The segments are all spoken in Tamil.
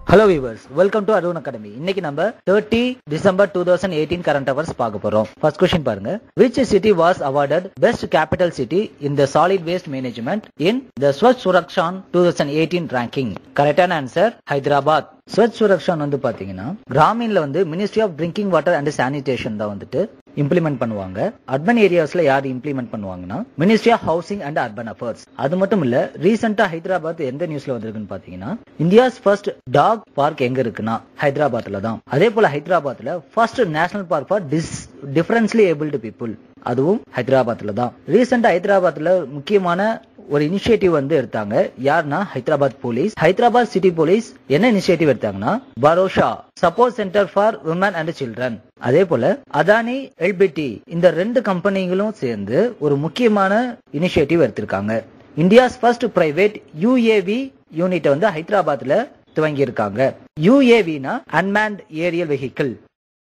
Hello viewers welcome to Arun Academy இன்னைக்கு நம்ம thirty December two thousand eighteen current affairs பார்க்க போறோம் ஃபர்ஸ்ட் கொஸ்டின் பாருங்க which city was awarded best capital city in the solid waste management in the Swachh Survekshan two thousand eighteen ranking கரெக்டான ஆன்சர் ஹைதராபாத் ஸ்வச் சுரக்ஷான் வந்து பாத்தீங்கன்னா கிராமீன்ல வந்து ministry of drinking water and sanitation தான் வந்துட்டு இம்ப்ளிமெண்ட் பண்ணுவாங்க அர்பன் ஏரியாஸ்ல யார் இம்ப்ளிமெண்ட் பண்ணுவாங்கன்னா ministry of housing and urban affairs அது மட்டும் இல்ல ரீசெண்டா ஹைதராபாத் எந்த நியூஸ்ல வந்திருக்குன்னு பாத்தீங்கன்னா இந்தியாஸ் ஃபர்ஸ்ட் டாக் பார்க் எங்க இருக்குன்னா ஹைதராபாத்ல தான் அதே போல ஹைதராபாத்ல first national park for dis differently abled people அதுவும் ஹைதராபாத்ல தான் ரீசெண்டா ஹைதராபாத்ல முக்கியமான ஒரு இனிஷியேட்டிவ் வந்து எடுத்தாங்க யாருன்னா Hyderabad police Hyderabad city police என்ன இனிஷியேட்டிவ் எடுத்தாங்கன்னா பரோஷா support centre for woman and children அதே போல அதானி எல்பிடி இந்த ரெண்டு கம்பெனிகளும் சேர்ந்து ஒரு முக்கியமான இனிஷியேட்டிவ் எடுத்திருக்காங்க India's first private UAV unit வந்து ஹைதராபாத்ல துவங்கி இருக்காங்க யூஏவினா அன்மேண்ட் ஏரியல் வெஹிக்கிள்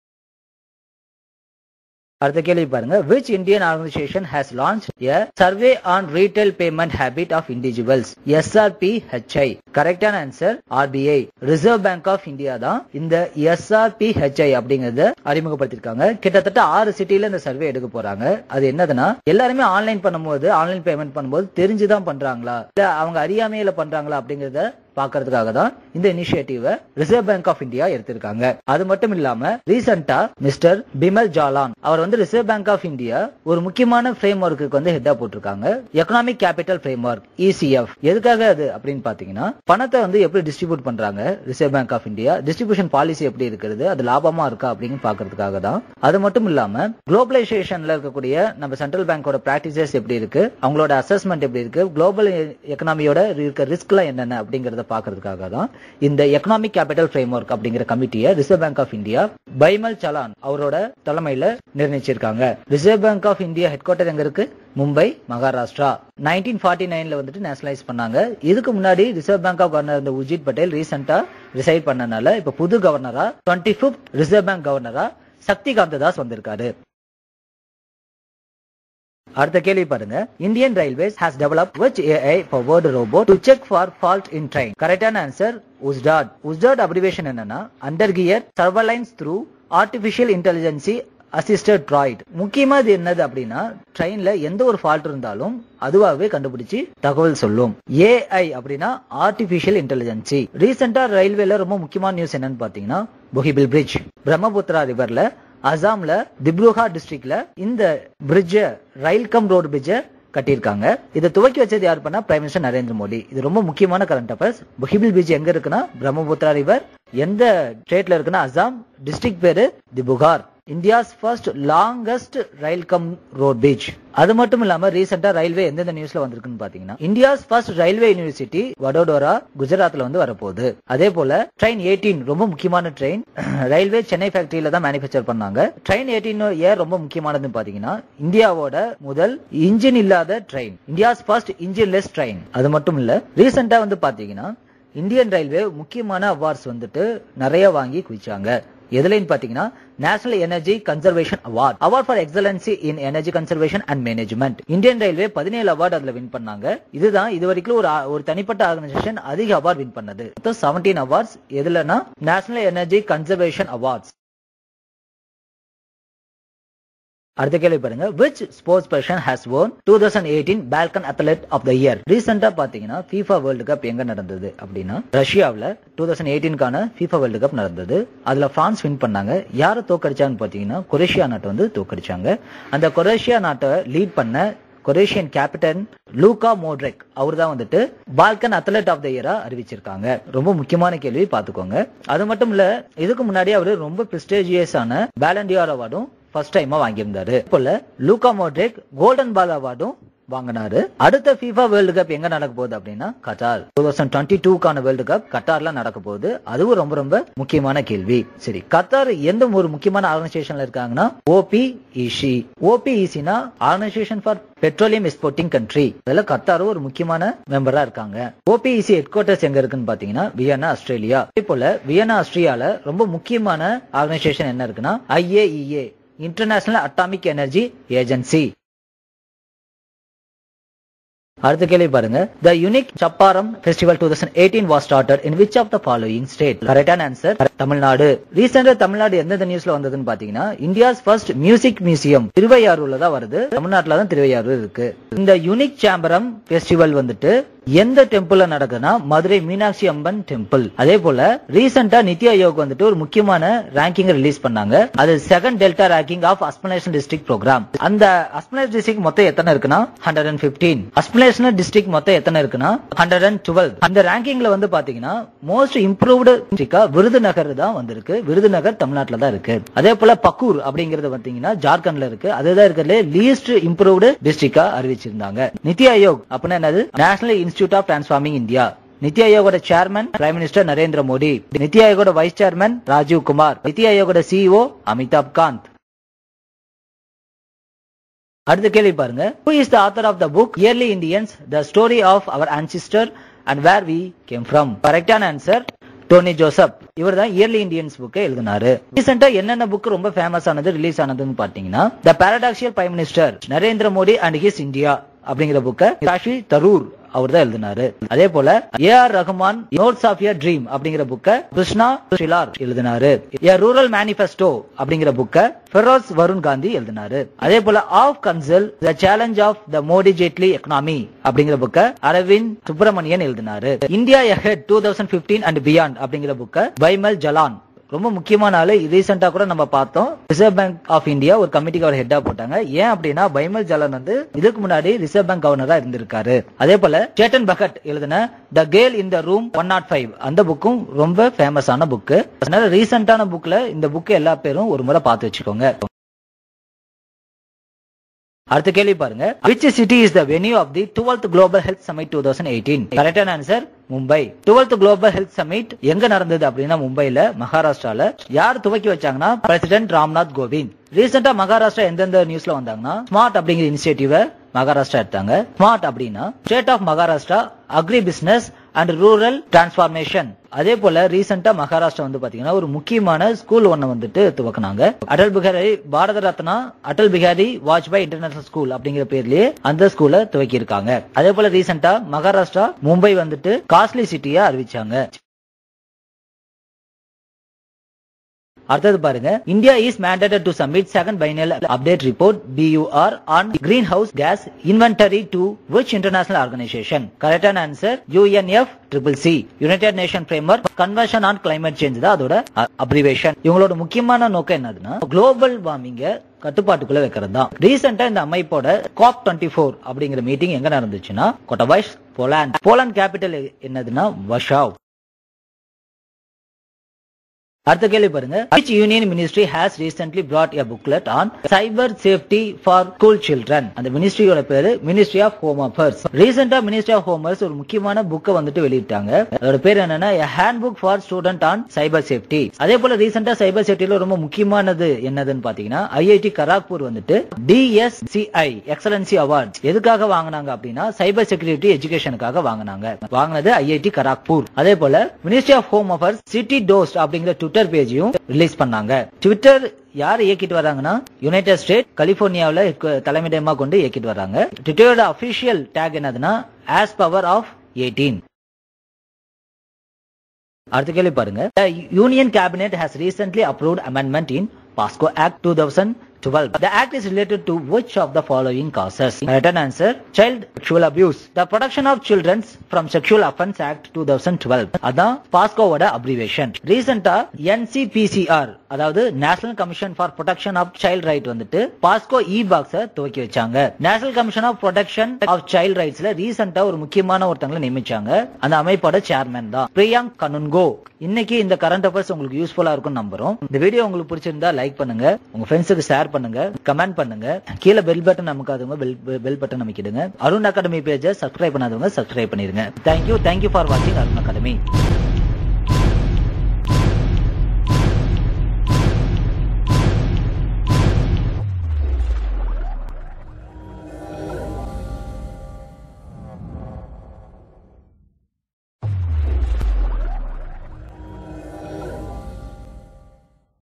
அடுத்த கேள்வி பாருங்க which Indian organisation has launch a survey on retail payment habit of individuals SRP HI கரெக்டான answer RBI Reserve Bank of India தான் இந்த எஸ்ஆர்பி ஹெச்ஐ அப்படிங்கறத அறிமுகப்படுத்திருக்காங்க கிட்டத்தட்ட ஆறு சிட்டில இந்த சர்வே எடுக்க போறாங்க அது என்னதுன்னா எல்லாருமே ஆன்லைன் பண்ணும்போது ஆன்லைன் பேமெண்ட் பண்ணும்போது தெரிஞ்சுதான் பண்றாங்களா இல்ல அவங்க அறியாமையில பண்றாங்களா அப்படிங்கறத பாக்குறதுக்காக தான் இந்த initiative Reserve Bank of India எடுத்திருக்காங்க அது மட்டும் இல்லாம ரீசெண்டா மிஸ்டர் பிமல் ஜாலான் அவர் வந்து ரிசர்வ் பேங்க் ஆஃப் இந்தியா ஒரு முக்கியமான ஃப்ரேம் ஒர்க்கு வந்து ஹெட்டா போட்டிருக்காங்க economic capital framework ECF எதுக்காக அது அப்படின்னு பாத்தீங்கன்னா பணத்தை வந்து எப்படி டிஸ்ட்ரிபியூட் பண்றாங்க Reserve Bank of India distribution policy எப்படி இருக்கிறது அது லாபமா இருக்கா அப்படின்னு பாக்குறதுக்காக தான் அது மட்டும் இல்லாம குளோபலைசேஷன்ல இருக்கக்கூடிய நம்ம சென்ட்ரல் பேங்கோட பிராக்டிசஸ் எப்படி இருக்கு அவங்களோட அசஸ்மெண்ட் எப்படி இருக்கு குளோபல் எக்கனாமியோட இருக்க ரிஸ்க் எல்லாம் என்னென்ன அப்படிங்கறத பாக்குறதுக்காக தான் இந்த எக்கனாமிக் கேபிட்டல் ஃப்ரேம் ஒர்க் அப்படிங்கிற கமிட்டியை Reserve Bank of India Bimal Jalan அவரோட தலைமையில நிர்ணயிச்சிருக்காங்க Reserve Bank of India headquarter எங்க இருக்கு மும்பை மகாராஷ்டிரா நைன்டீன் ஃபார்ட்டி நைன்ல வந்துட்டு நேஷனலைஸ் பண்ணாங்க இதுக்கு முன்னாடி ரிசர்வ் பேங்க் ஆஃப் கவர்னர் இந்த உஜித் பட்டேல் ரீசெண்டா ரிசைட் பண்ணனால இப்ப புது கவர்னரா டுவெண்ட்டி பிப்த் ரிசர்வ் பேங்க் கவர்னரா சக்திகாந்த தாஸ் வந்திருக்காரு அடுத்த கேள்வி பாருங்க Indian Railways has develop which AI powered robot to check for fault in train கரெக்டான ஆன்சர் உஸ்டாட் உஸ்டாட் அப்ரிவேஷன் என்னன்னா under gear surveillance through artificial intelligence assisted droid முக்கியமா இது என்னது அப்படின்னா ட்ரெயின்ல எந்த ஒரு ஃபால்ட் இருந்தாலும் அதுவாகவே கண்டுபிடிச்சு தகவல் சொல்லும் ஏஐ அப்படின்னா ஆர்டிபிஷியல் இன்டெலிஜென்சி ரீசெண்டா ரயில்வேல ரொம்ப முக்கியமான நியூஸ் என்னன்னு பாத்தீங்கன்னா பொஹிபில் பிரிட்ஜ் பிரம்மபுத்திரா ரிவர்ல அசாம்ல திப்ருகா டிஸ்ட்ரிக்ட்ல இந்த பிரிட்ஜ ரயில் கம் ரோடு பிரிட்ஜ கட்டியிருக்காங்க இதை துவக்கி வச்சது யார் பண்ணா பிரைம் மினிஸ்டர் நரேந்திர மோடி இது ரொம்ப முக்கியமான கரண்ட் அஃபேர்ஸ் புஹிபில் பிரிட்ஜ் எங்க இருக்குன்னா பிரம்மபுத்திரா ரிவர் எந்த ஸ்டேட்ல இருக்குன்னா அசாம் டிஸ்ட்ரிக்ட் பேரு Dibrugarh India's first longest rail cum road bridge அது மட்டும் இல்லாம ரீசெண்டா ரயில்வே எந்தெந்த நியூஸ்ல வந்திருக்குன்னு பாத்தீங்கன்னா India's first railway university Vadodara குஜராத்ல வந்து வரப்போகுது அதே போல ட்ரெயின் எயிட்டீன் ரொம்ப முக்கியமான ட்ரெயின் ரயில்வே சென்னை ஃபேக்டரியில தான் மேனுபேக்சர் பண்ணாங்க ட்ரெயின் எயிட்டீன் ஏன் ரொம்ப முக்கியமானதுன்னு பாத்தீங்கன்னா இந்தியாவோட முதல் இன்ஜின் இல்லாத train India's first engineless train அது மட்டும் இல்ல ரீசெண்டா வந்து பாத்தீங்கன்னா இந்தியன் ரயில்வே முக்கியமான அவார்ட்ஸ் வந்துட்டு நிறைய வாங்கி குவிச்சாங்க எதுலன்னு பாத்தீங்கன்னா national energy conservation award award for excellency in energy conservation and management Indian railway பதினேழு அவார்டு அதுல வின் பண்ணாங்க இதுதான் இது வரைக்கும் ஒரு ஒரு தனிப்பட்ட ஆர்கனைசேஷன் அதிக அவார்ட் வின் பண்ணது மொத்தம் செவன்டீன் அவார்ட்ஸ் எதுலனா நேஷனல் எனர்ஜி கன்சர்வேஷன் அவார்ட்ஸ் அடுத்த கேள்வி பாருங்க which sports person has won two thousand eighteen Balkan athlete of the year ரீசெண்டா பாத்தீங்கன்னா ஃபீஃபா வேர்ல்டு கப் எங்க நடந்தது அப்படின்னா ரஷ்யாவில் டூ தௌசண்ட் எயிட்டீன்கான ஃபீஃபா வேர்ல்டு கப் நடந்தது அதுல பிரான்ஸ் வின் பண்ணாங்க யாரை தோக்கடிச்சாங்கன்னு பாத்தீங்கன்னா கொரேஷியா நாட்டை வந்து தோக்கடிச்சாங்க அந்த கொரேஷியா நாட்டை லீட் பண்ண கொரேஷியன் கேப்டன் லூகா மோட்ரெக் அவர் தான் வந்துட்டு பால்கன் அத்லெட் ஆஃப் த இயரா அறிவிச்சிருக்காங்க ரொம்ப முக்கியமான கேள்வி பாத்துக்கோங்க அது மட்டும் இல்ல இதுக்கு முன்னாடி அவரு ரொம்ப பிரிஸ்டேஜியஸான பேலண்டியார் அவார்டும் ஃபர்ஸ்ட் டைமா வாங்கியிருந்தாரு போல லூகா மோட்ரிக் கோல்டன் பால் அவார்டும் வாங்கினாரு அடுத்த FIFA வேர்ல்டு கப் எங்க நடக்க போகுது அப்படின்னா கட்டார் டூ தௌசண்ட் டுவெண்ட்டி டூக்கான வேர்ல்டு கப் கட்டார்ல நடக்க போகுது அதுவும் ரொம்ப ரொம்ப முக்கியமான கேள்வி சரி கத்தார் எந்த ஒரு முக்கியமான ஆர்கனைசேஷன்ல இருக்காங்கன்னா ஓபிஇசி ஓபிஇசினா organisation for petroleum exporting country அதுல கத்தாரும் ஒரு முக்கியமான மெம்பரா இருக்காங்க ஓபிஇசி ஹெட் குவார்டர்ஸ் எங்க இருக்குன்னு பாத்தீங்கன்னா வியன்னா ஆஸ்திரேலியா அதே போல வியன்னா ஆஸ்திரேலியால ரொம்ப முக்கியமான ஆர்கனைசேஷன் என்ன இருக்குன்னா IAEA International Atomic Energy Agency அடுத்த கேள்வி பாருங்க த யுனிக் சப்பாரம் festival two thousand eighteen was started in which of the following state கரெக்டான ஆன்சர் தமிழ்நாடு ரீசெண்டா தமிழ்நாடு எந்தெந்த நியூஸ்ல வந்ததுன்னு பாத்தீங்கன்னா இந்தியாஸ் ஃபர்ஸ்ட் மியூசிக் மியூசியம் திருவையாறுல தான் வருது தமிழ்நாட்டுல தான் திருவையாறு இருக்கு இந்த யுனிக் சாம்பரம் ஃபெஸ்டிவல் வந்துட்டு எந்த டெம்பிள்ல நடக்குதுன்னா மதுரை மீனாட்சி அம்மன் டெம்பிள் அதே போல ரீசெண்டா நித்தி ஆயோக் வந்துட்டு ஒரு முக்கியமான ரேங்கிங் ரிலீஸ் பண்ணாங்க அது second delta ranking of aspiration district program அந்த அஸ்பினேஷன் டிஸ்ட்ரிக்ட் மொத்தம் எத்தனை இருக்குன்னா hundred and fifteen aspirational district மொத்தம் எத்தனை இருக்குன்னா ஹண்ட்ரட் அண்ட் டுவெல் அந்த ரேங்கிங்ல வந்து பாத்தீங்கன்னா மோஸ்ட் இம்ப்ரூவ்டு டிஸ்ட்ரிக்டா விருதுநகர் தான் வந்திருக்கு விருதுநகர் தமிழ்நாட்டுல தான் இருக்கு அதே போல பக்கூர் அப்படிங்கறது பாத்தீங்கன்னா ஜார்க்கண்ட்ல இருக்கு அதுதான் இருக்கிறதுல லீஸ்ட் இம்ப்ரூவ்டு டிஸ்ட்ரிக்டா அறிவிச்சிருந்தாங்க நித்தி ஆயோக் அப்படின்னா என்னது National Institute of Transforming India NITI ஆயோகோட chairman prime minister Narendra Modi NITI ஆயோகோட வைஸ் சேர்மன் ராஜீவ் குமார் நித்தி ஆயோகோட சிஇஓ அமிதாப் காந்த் அடுத்த கேள்வி பாருங்க who is the author of the book early Indians the story of our ancestor and where we came from கரெக்டான ஆன்சர் டோனி ஜோசப் இவர் தான் இயர்லி இந்தியன்ஸ் புக்கை எழுதினாரு ரீசெண்டா என்னென்ன புக் ரொம்ப ஃபேமஸ் ஆனது ரிலீஸ் ஆனதுன்னு பாத்தீங்கன்னா the paradoxical prime minister Narendra Modi and his India அப்படிங்கிற புக்கை காஷி தரூர் அவர் தான் எழுதினாரு அதே போல A R Rahman notes of a dream அப்படிங்கிற புக்க கிருஷ்ணா ஷிலார் எழுதினாரு ஏ ரூரல் மேனிபெஸ்டோ அப்படிங்கிற புக்க ஃபெரோஸ் வருண் காந்தி எழுதினாரு அதே போல of counsel the challenge of the Modi Jaitley economy அப்படிங்கிற புக்க அரவிந்த் சுப்பிரமணியன் எழுதினாரு India ahead two thousand fifteen and beyond அப்படிங்கிற புக்க பைமல் ஜலான் ரொம்ப முக்கியமான ஆளு ரீசெண்டா கூட நம்ம பார்த்தோம் ரிசர்வ் பேங்க் ஆஃப் இந்தியா ஒரு கமிட்டிக்கு அவர் ஹெட்டா போட்டாங்க ஏன் அப்படின்னா பைமல் ஜலன் வந்து இதுக்கு முன்னாடி ரிசர்வ் பேங்க் கவர்னரா இருந்திருக்காரு அதே போல சேட்டன் பகட் எழுதின the girl in the room one not five அந்த புக்கும் ரொம்ப ஃபேமஸான புக்கு அதனால ரீசெண்டான புக்ல இந்த புக்கு எல்லா பேரும் ஒரு முறை பார்த்து வச்சுக்கோங்க அடுத்த கேள்வி பாருங்க which city is the venue of the twelfth global health summit two thousand eighteen கரெக்டான answer Mumbai twelfth global health summit எங்க நடந்தது அப்படின்னா மும்பைல மகாராஷ்டிரால யார் துவக்கி வச்சாங்கன்னா பிரசிடென்ட் ராம்நாத் கோவிந்த் ரீசெண்டா மகாராஷ்டிரா எந்தெந்த நியூஸ்ல வந்தாங்கன்னா ஸ்மார்ட் அப்படிங்கிற இனிஷியேட்டிவ மகாராஷ்டிரா எடுத்தாங்க ஸ்மார்ட் அப்படின்னா state of Maharashtra agri business and rural transformation அதே போல ரீசெண்டா மகாராஷ்டிரா வந்து பாத்தீங்கன்னா ஒரு முக்கியமான ஸ்கூல் ஒண்ணு வந்துட்டு துவக்கினாங்க அடல் பிகாரி பாரத ரத்னா அடல் பிகாரி வாஜ்பாய் இன்டர்நேஷனல் ஸ்கூல் அப்படிங்கிற பேர்லயே அந்த ஸ்கூலை துவக்கி இருக்காங்க அதே போல ரீசெண்டா மகாராஷ்டிரா மும்பை வந்துட்டு காஸ்ட்லி சிட்டியா அறிவிச்சாங்க அடுத்தது பாருங்க India is mandated to submit second final update report BUR on greenhouse gas inventory to which international organisation கரெக்டான answer UNF triple C United Nation framework convention on climate change தான் அதோட அப்ரிவேஷன் இவங்களோட முக்கியமான நோக்கம் என்னதுன்னா குளோபல் வார்மிங்க கட்டுப்பாட்டுக்குள்ள வைக்கிறது தான் ரீசெண்டா இந்த அமைப்போட காப் டுவெண்ட்டி ஃபோர் அப்படிங்கிற மீட்டிங் எங்க நடந்துச்சுன்னா கொட்டபாய்ஸ் போலாண்ட் போலாண்ட் கேபிட்டல் என்னதுன்னா வஷாவ் அடுத்த கேள்வி பாருங்க which union ministry has recently brought a booklet on cyber safety for school children அந்த மினிஸ்ட்ரியோட பேரு மினிஸ்ட்ரி ஆஃப் ஹோம் அஃபேர்ஸ் ரீசெண்டா மினிஸ்ட்ரி ஆஃப் ஹோம் அஃபேர்ஸ் ஒரு முக்கியமான புக்கை வந்துட்டு வெளியிட்டாங்க அதோட பேர் என்னன்னா handbook for student on cyber safety அதே போல ரீசெண்டா சைபர் சேஃப்டில ரொம்ப முக்கியமானது என்னதுன்னு பாத்தீங்கன்னா ஐஐடி கராக்பூர் வந்துட்டு டிஎஸ்சிஐ எக்ஸலன்சி அவார்ட் எதுக்காக வாங்கினாங்க அப்படின்னா சைபர் செக்யூரிட்டி எஜுகேஷனுக்காக வாங்கினாங்க வாங்கினது ஐஐடி கராக்பூர் அதே போல மினிஸ்ட்ரி ஆஃப் ஹோம் அஃபேர்ஸ் சிட்டி டோஸ்ட் அப்படிங்கிற ட்விட்டர் பேஜையும் ரிலீஸ் பண்ணாங்க ட்விட்டர் யார் இயக்கிட்டு வராங்கன்னா யுனைடெட் ஸ்டேட் கலிபோர்னியாவில் தலைமையிடமா கொண்டு இயக்கிட்டு வராங்க ட்விட்டரோட அபிஷியல் டேக் என்னதுன்னா ஆஸ் பவர் ஆஃப் எயிட்டீன் அடுத்த கேள்வி பாருங்க union cabinet has recently approved amendment in POCSO act two thousand 12. The act is related to which of the following causes? Written answer, child sexual abuse. The Protection of Children from Sexual Offense Act 2012. அதான் பாஸ்கோவோட அப்ரிவேஷன் ரீசெண்டா என்சிபிசிஆர் அதாவது national commission for protection of child right வந்துட்டு பாஸ்கோ இ பாக்ஸ துவக்கி வச்சாங்க national commission of protection of child ரைட்ஸ்ல ரீசெண்டா ஒரு முக்கியமான ஒருத்தங்களை நியமிச்சாங்க அந்த அமைப்போட சேர்மன் தான் பிரியாங்க் கனுன்கோ இன்னைக்கு இந்த கரண்ட் அஃபேர்ஸ் உங்களுக்கு யூஸ்ஃபுல்லா இருக்கும் நம்புறோம் இந்த வீடியோ உங்களுக்கு பிடிச்சிருந்தா லைக் பண்ணுங்க உங்க ஃப்ரெண்ட்ஸுக்கு ஷேர் பண்ணுங்க கமெண்ட் பண்ணுங்க கீழே பெல் பட்டன் நமக்காதவங்க பெல் பெல் பட்டன் அமைக்கிடுங்க அருண் அகாடமி பேஜை சப்ஸ்கிரைப் பண்ணாதவங்க சப்ஸ்கிரைப் பண்ணிருங்க தேங்க்யூ தேங்க்யூ ஃபார் வாட்சிங் அருண் அகாடமி